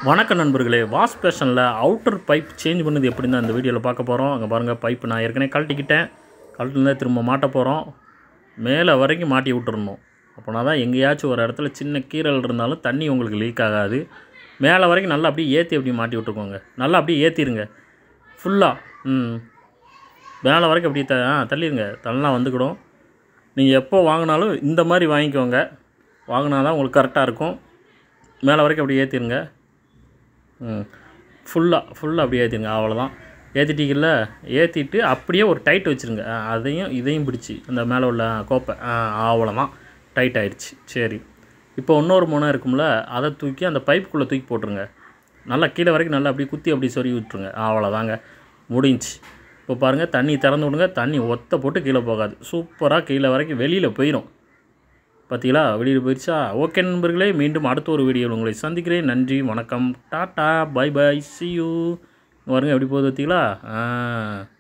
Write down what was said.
வணக்கம் நண்பர்களே வாஷ் பேஷனில் அவுட்டர் பைப் சேஞ்ச் பண்ணது எப்படின்னு தான் இந்த வீடியோவில் பார்க்க போகிறோம் அங்கே பாருங்கள் பைப் நான் ஏற்கனவே கழட்டிக்கிட்டேன் கழட்டிலேருந்து திரும்ப மாட்ட போகிறோம் மேலே வரைக்கும் மாட்டி விட்டுறணும் அப்போனா தான் எங்கேயாச்சும் ஒரு இடத்துல சின்ன கீறல் இருந்தாலும் தண்ணி உங்களுக்கு லீக் ஆகாது மேலே வரைக்கும் நல்லா அப்படியே ஏற்றி அப்படியே மாட்டி விட்டுக்கோங்க நல்லா அப்படியே ஏற்றிருங்க ஃபுல்லாக ம் மேலே வரைக்கும் அப்படியே த ஆ தள்ளிடுங்க தள்ளலாம் வந்துக்கிடும் நீங்கள் எப்போ வாங்கினாலும் இந்த மாதிரி வாங்கிக்கோங்க வாங்கினா தான் உங்களுக்கு கரெக்டாக இருக்கும் மேலே வரைக்கும் அப்படியே ஏற்றிருங்க ம் ஃபுல்லாக ஃபுல்லாக அப்படியே ஏற்றிருங்க அவ்வளோதான் ஏற்றிட்டீங்கல்ல ஏற்றிட்டு அப்படியே ஒரு டைட் வச்சுருங்க ஆ, அதையும் இதையும் பிடிச்சி அந்த மேலே உள்ள கோப்பை ஆ, அவ்வளோதான் டைட் ஆயிடுச்சு சரி இப்போ இன்னொரு முனை இருக்கும்ல அதை தூக்கி அந்த பைப்புக்குள்ளே தூக்கி போட்டுருங்க நல்லா கீழே வரைக்கும் நல்லா அப்படியே குத்தி அப்படி சொருகி விட்ருங்க அவ்வளோதாங்க முடிஞ்சுச்சு இப்போ பாருங்கள் தண்ணி திறந்து விடுங்க தண்ணி ஒத்த போட்டு கீழே போகாது சூப்பராக கீழே வரைக்கும் வெளியில் போயிடும் பார்த்தீங்களா வெளியில் போயிடுச்சா ஓகே நண்பர்களே மீண்டும் அடுத்த ஒரு வீடியோவில் உங்களை சந்திக்கிறேன் நன்றி வணக்கம் டாட்டா பை பை see you பாருங்க எப்படி போகுது பார்த்தீங்களா ஆ